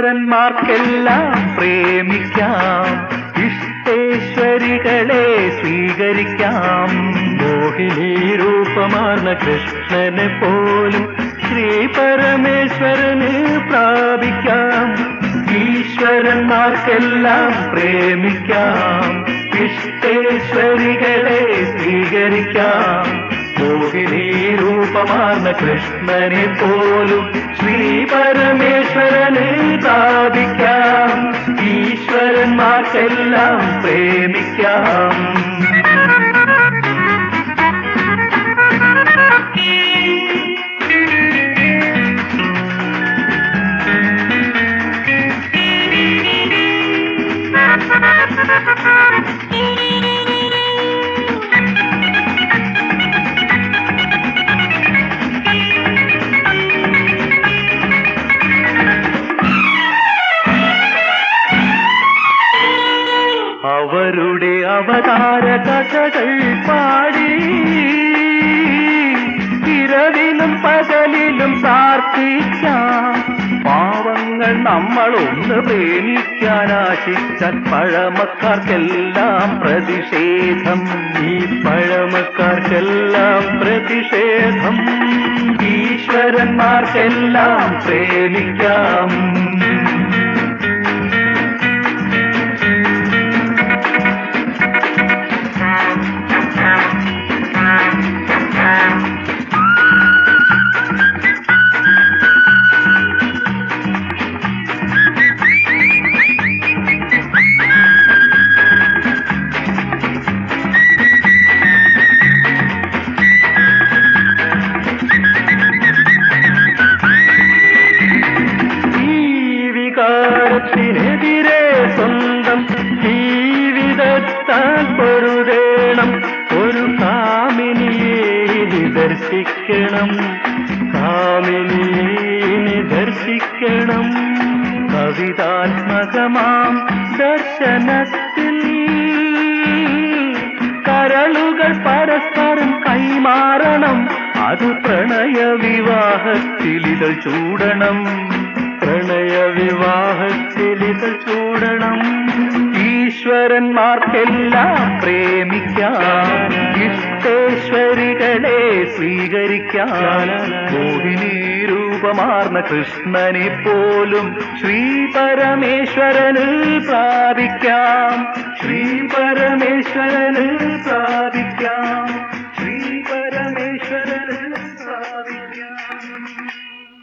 ഈശ്വരന്മാർക്കെല്ലാം പ്രേമിക്കാം ഇഷ്ടേശ്വരികളെ സ്വീകരിക്കാം മോഹിനി രൂപമാർന്ന കൃഷ്ണനെ പോലും ശ്രീ പരമേശ്വരന് പ്രാപിക്കാം ഈശ്വരന്മാർക്കെല്ലാം പ്രേമിക്കാം ഇഷ്ടേശ്വരികളെ സ്വീകരിക്കാം മോഹിനി രൂപമാർന്ന കൃഷ്ണനെ പോലും ശ്രീ പരമേശ്വരനെ പ്രാപിക്കാം ഈശ്വരന്മാർക്കെല്ലാം പ്രേമിക്കാം അവരുടെ അവതാര കഥകൾ പാടി ഇരവിലും പകലിലും പ്രാർത്ഥിക്കാം പാവങ്ങൾ നമ്മളൊന്ന് പ്രേമിക്കാൻ ആശിച്ച പഴമക്കാർക്കെല്ലാം പ്രതിഷേധം ഈ പഴമക്കാർക്കെല്ലാം പ്രതിഷേധം ഈശ്വരന്മാർക്കെല്ലാം പ്രേമിക്കാം ഈ വികാരത്തിനെതിരെ സ്വന്തം ജീവിതത്താൽ പൊരുതേണം ഒരു കാമിനിയെ ഇനി ദർശിക്കണം കാമിനിയെ ഇനി ദർശിക്കണം കവിതാത്മകമാം ദർശനത്തിൽ കരളുകൾ പരസ്പരം കൈമാറണം അത് പ്രണയ വിവാഹത്തിലിതൾ ചൂടണം പ്രണയ വിവാഹത്തിലിതൾ ചൂടണം ഈശ്വരന്മാർക്കെല്ലാം പ്രേമിക്കാൻ ഇഷ്ടേശ്വരികളെ സ്വീകരിക്കാൻ മോഹിനി രൂപമാർന്ന കൃഷ്ണനെ പോലും ശ്രീ പരമേശ്വരന് പ്രാപിക്കാം ശ്രീ പരമേശ്വരന് പ്രാപിക്കാം